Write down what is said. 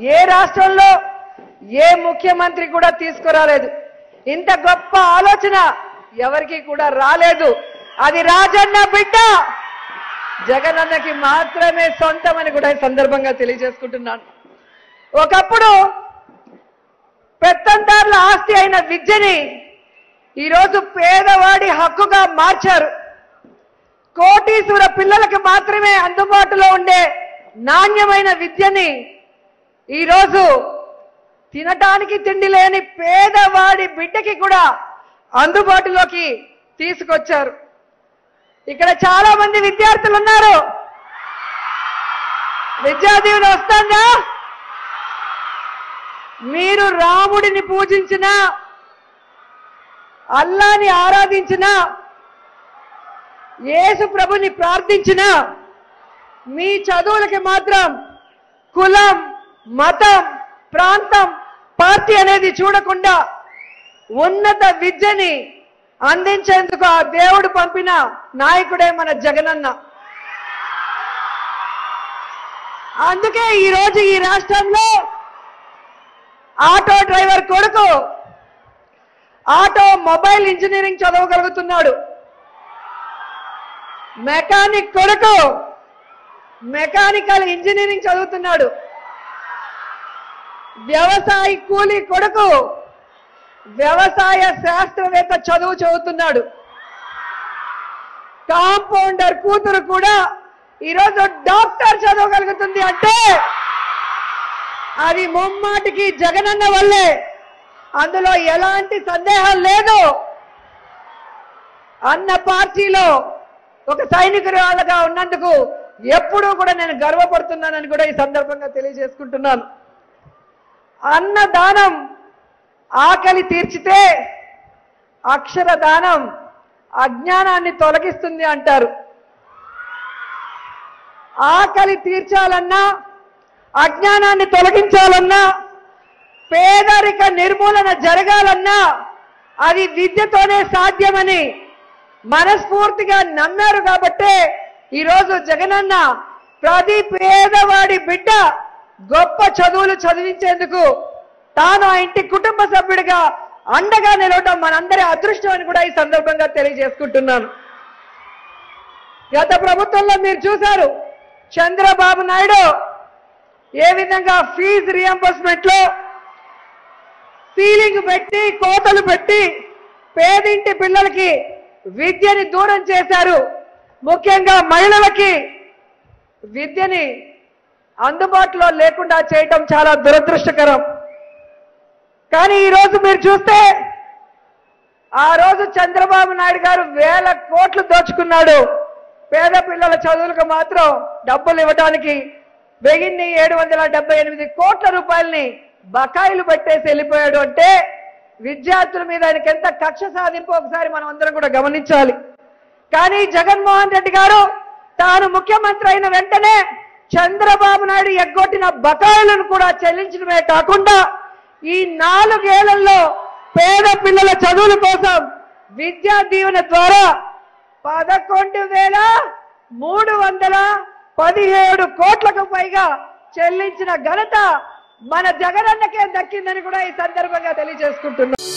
ఏ రాష్ట్రంలో ఏ ముఖ్యమంత్రి కూడా తీసుకురాలేదు ఇంత గొప్ప ఆలోచన ఎవరికి కూడా రాలేదు అది రాజన్న బిడ్డ జగనన్నకి మాత్రమే సొంతమని కూడా ఈ సందర్భంగా తెలియజేసుకుంటున్నాను ఒకప్పుడు పెత్తందారుల ఆస్తి అయిన విద్యని ఈరోజు పేదవాడి హక్కుగా మార్చారు కోటీశ్వర పిల్లలకు మాత్రమే అందుబాటులో ఉండే నాణ్యమైన విద్యని ఈరోజు తినటానికి తిండి లేని పేదవాడి బిడ్డకి కూడా అందుబాటులోకి తీసుకొచ్చారు ఇక్కడ చాలా మంది విద్యార్థులు ఉన్నారు విద్యాదీవులు వస్తుందా మీరు రాముడిని పూజించిన అల్లాని ఆరాధించిన యేసు ప్రభుని ప్రార్థించిన మీ చదువులకి మాత్రం కులం మతం ప్రాంతం పార్టీ అనేది చూడకుండా ఉన్నత విద్యని అందించేందుకు ఆ దేవుడు పంపిన నాయకుడే మన జగనన్న అందుకే ఈ రోజు ఈ రాష్ట్రంలో ఆటో డ్రైవర్ కొడుకు ఆటో మొబైల్ ఇంజనీరింగ్ చదవగలుగుతున్నాడు మెకానిక్ కొడుకు మెకానికల్ ఇంజనీరింగ్ చదువుతున్నాడు వ్యవసాయ కూలీ కొడుకు వ్యవసాయ శాస్త్రవేత్త చదువు చదువుతున్నాడు కాంపౌండర్ కూతురు కూడా ఈరోజు డాక్టర్ చదవగలుగుతుంది అంటే అది ముమ్మాటికి జగనన్న వల్లే అందులో ఎలాంటి సందేహం లేదు అన్న పార్టీలో ఒక సైనికురాలుగా ఉన్నందుకు ఎప్పుడూ కూడా నేను గర్వపడుతున్నానని కూడా ఈ సందర్భంగా తెలియజేసుకుంటున్నాను అన్న దానం ఆకలి తీర్చితే అక్షర దానం అజ్ఞానాన్ని తొలగిస్తుంది అంటారు ఆకలి తీర్చాలన్నా అజ్ఞానాన్ని తొలగించాలన్నా పేదరిక నిర్మూలన జరగాలన్నా అది విద్యతోనే సాధ్యమని మనస్ఫూర్తిగా నమ్మారు కాబట్టే ఈరోజు జగనన్న ప్రతి పేదవాడి బిడ్డ గొప్ప చదువులు చదివించేందుకు తాను ఆ ఇంటి కుటుంబ సభ్యుడిగా అండగా నిలవటం మనందరి అదృష్టం అని కూడా ఈ సందర్భంగా తెలియజేసుకుంటున్నాను గత ప్రభుత్వంలో మీరు చూశారు చంద్రబాబు నాయుడు ఏ విధంగా ఫీజు రియంబర్స్మెంట్ లో సీలింగ్ పెట్టి కోతలు పెట్టి పేదింటి పిల్లలకి విద్యని దూరం చేశారు ముఖ్యంగా మహిళలకి విద్యని అందుబాటులో లేకుండా చేయటం చాలా దురదృష్టకరం కానీ ఈ రోజు మీరు చూస్తే ఆ రోజు చంద్రబాబు నాయుడు గారు వేల కోట్లు దోచుకున్నాడు పేద పిల్లల చదువులకు మాత్రం డబ్బులు ఇవ్వడానికి వెయ్యిన్ని ఏడు వందల డెబ్బై ఎనిమిది కోట్ల రూపాయలని బకాయిలు పెట్టేసి వెళ్ళిపోయాడు అంటే విద్యార్థుల మీద ఆయనకి ఎంత కక్ష సాధింపు ఒకసారి మనం అందరం కూడా గమనించాలి కానీ జగన్మోహన్ రెడ్డి గారు తాను ముఖ్యమంత్రి అయిన వెంటనే చంద్రబాబు నాయుడు ఎగ్గొట్టిన బకాయిలను కూడా చెల్లించడమే కాకుండా ఈ నాలుగేళ్లలో పేద పిల్లల చదువుల కోసం విద్యా దీవెన ద్వారా పదకొండు వేల మూడు వందల పదిహేడు కోట్లకు పైగా చెల్లించిన ఘనత మన జగనన్నకే దక్కిందని కూడా ఈ సందర్భంగా తెలియజేసుకుంటున్నాం